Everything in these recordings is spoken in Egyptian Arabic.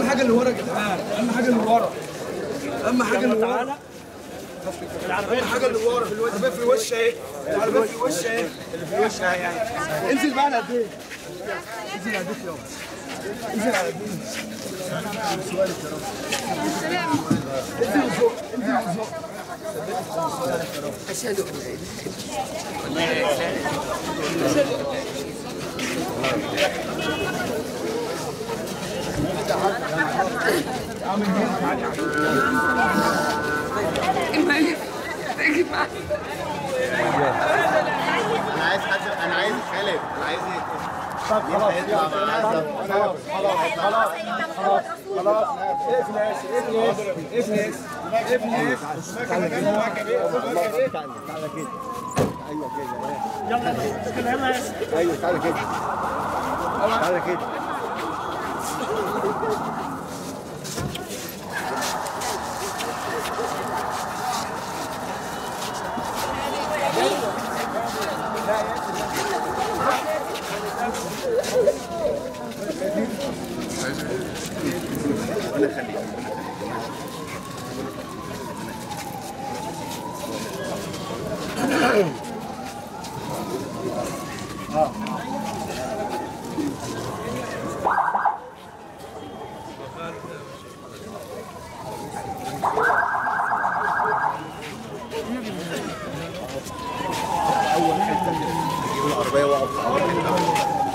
اهم حاجه اللي ورا يا جدعان اهم حاجه اللي ورا اهم حاجه اللي ورا اهم حاجه اللي ورا العربيه في الوش اهي العربيه في الوش اهي اللي في الوش اهي يعني انزل بقى على قد ايه انزل على قد ايه انزل على قد ايه سؤالك يا رب انزل وزق انزل وزق أشهد أن لا إله إلا الله تجي معايا انا عايز حد انا عايز خالد انا عايز طب خلاص يطلع معاه خلاص خلاص خلاص خلاص اقفل يا ياسر اقفل يا ياسر اقفل يا ياسر اقفل يا ياسر تعالى كده ايوه كده ايوه تعالى كده تعالى كده العربيه واقفه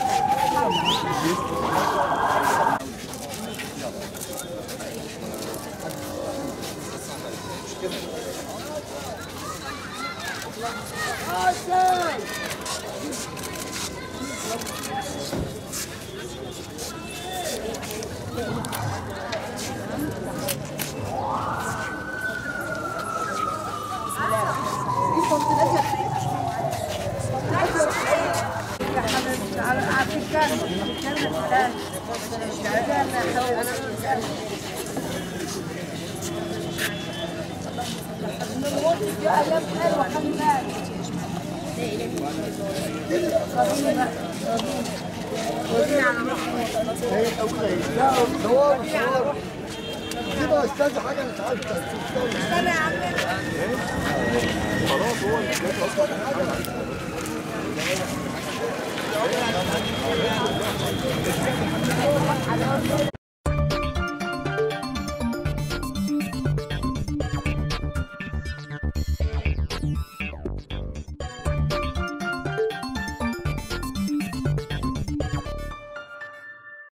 كده استاذ حاجه مش عارف